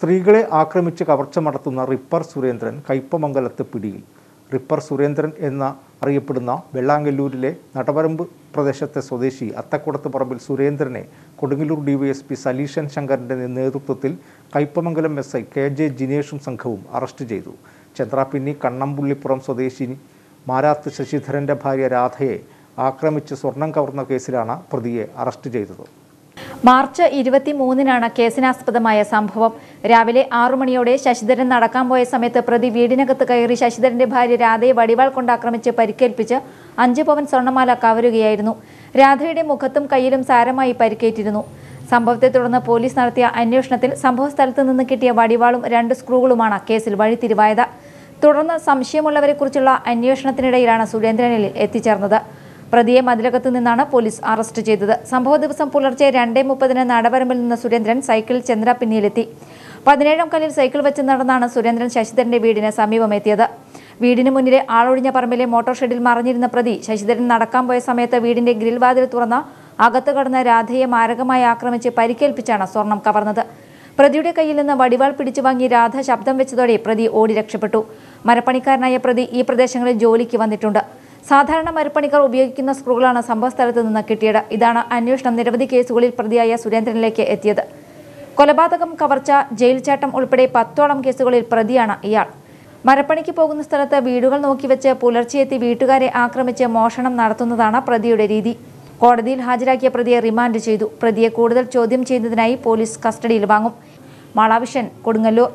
സ്ത്രീകളെ ആക്രമിച്ച് കവർച്ച നടത്തുന്ന റിപ്പർ സുരേന്ദ്രൻ കയ്പമംഗലത്ത് പിടിയിൽ റിപ്പർ സുരേന്ദ്രൻ എന്ന അറിയപ്പെടുന്ന വെള്ളാങ്കല്ലൂരിലെ നടവരമ്പ് പ്രദേശത്തെ സ്വദേശി അത്തക്കുടത്ത് പറമ്പിൽ സുരേന്ദ്രനെ കൊടുങ്ങല്ലൂർ ഡിവൈഎസ്പി സലീഷൻ ശങ്കറിന്റെ നേതൃത്വത്തിൽ Kaipamangalam S I K J ജിനേഷും സംഘവും അറസ്റ്റ് ചെയ്തു ചന്ദ്രാപിന്നി കണ്ണമ്പുള്ളിപ്പുറം സ്വദേശി മാരാത്ത് ശശിധരന്റെ ഭാര്യ രാധയെ ആക്രമിച്ച് സ്വർണം കവർന്ന കേസിലാണ് പ്രതിയെ അറസ്റ്റ് ചെയ്തത് മാർച്ച് ഇരുപത്തിമൂന്നിനാണ് കേസിനാസ്പദമായ സംഭവം രാവിലെ ആറു മണിയോടെ ശശിധരൻ നടക്കാൻ പോയ സമയത്ത് പ്രതി വീടിനകത്ത് കയറി ശശിധരന്റെ ഭാര്യ രാധയെ വടിവാൾ കൊണ്ട് ആക്രമിച്ച് പരിക്കേൽപ്പിച്ച് അഞ്ച് പവൻ സ്വർണ്ണമാല കവരുകയായിരുന്നു രാധയുടെ മുഖത്തും കയ്യിലും സാരമായി പരിക്കേറ്റിരുന്നു സംഭവത്തെ തുടർന്ന് പോലീസ് നടത്തിയ അന്വേഷണത്തിൽ സംഭവസ്ഥലത്ത് നിന്ന് കിട്ടിയ വടിവാളും രണ്ട് സ്ക്രൂകളുമാണ് കേസിൽ വഴിത്തിരിവായത് തുടർന്ന് സംശയമുള്ളവരെക്കുറിച്ചുള്ള അന്വേഷണത്തിനിടയിലാണ് സുരേന്ദ്രനിൽ എത്തിച്ചേർന്നത് പ്രതിയെ മതിലകത്തു നിന്നാണ് പോലീസ് അറസ്റ്റ് ചെയ്തത് സംഭവ ദിവസം പുലർച്ചെ രണ്ടേ മുപ്പതിന് നടവരമ്പിൽ നിന്ന് സുരേന്ദ്രൻ സൈക്കിൾ ചന്ദ്രപിന്നിയിലെത്തി പതിനേഴാം കല്ലിൽ സൈക്കിൾ വെച്ച് നടന്നാണ് സുരേന്ദ്രൻ ശശിധരന്റെ വീടിന് സമീപം എത്തിയത് വീടിന് മുന്നിലെ ആളൊഴിഞ്ഞ പറമ്പിലെ മോട്ടോർ ഷെഡിൽ മറിഞ്ഞിരുന്ന പ്രതി ശശിധരൻ നടക്കാൻ പോയ സമയത്ത് വീടിന്റെ ഗ്രിൽ വാതിൽ തുറന്ന അകത്ത് കടന്ന രാധയെ മാരകമായി ആക്രമിച്ച് പരിക്കേൽപ്പിച്ചാണ് സ്വർണം കവർന്നത് പ്രതിയുടെ കയ്യിൽ നിന്ന് വടിവാൾ പിടിച്ചു വാങ്ങി രാധ ശബ്ദം വെച്ചതോടെ പ്രതി ഓടി രക്ഷപ്പെട്ടു മരപ്പണിക്കാരനായ പ്രതി ഈ പ്രദേശങ്ങളിൽ ജോലിക്ക് വന്നിട്ടുണ്ട് സാധാരണ മരപ്പണിക്കാർ ഉപയോഗിക്കുന്ന സ്ക്രൂകളാണ് സംഭവസ്ഥലത്ത് നിന്ന് കിട്ടിയത് ഇതാണ് അന്വേഷണം നിരവധി കേസുകളിൽ പ്രതിയായ സുരേന്ദ്രനിലേക്ക് എത്തിയത് കൊലപാതകം കവർച്ച ജയിൽ ചാട്ടം ഉൾപ്പെടെ പത്തോളം കേസുകളിൽ പ്രതിയാണ് ഇയാൾ മരപ്പണിക്ക് പോകുന്ന സ്ഥലത്ത് വീടുകൾ നോക്കിവെച്ച് പുലർച്ചെയെത്തി വീട്ടുകാരെ ആക്രമിച്ച് മോഷണം നടത്തുന്നതാണ് പ്രതിയുടെ രീതി കോടതിയിൽ ഹാജരാക്കിയ പ്രതിയെ റിമാൻഡ് ചെയ്തു പ്രതിയെ കൂടുതൽ ചോദ്യം ചെയ്യുന്നതിനായി പോലീസ് കസ്റ്റഡിയിൽ വാങ്ങും Mala Vision Kodungallur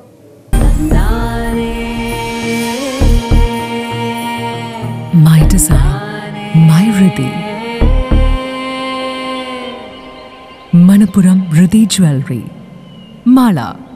My design, my Riddhi. Manapuram Riddhi Jewelry. Mala.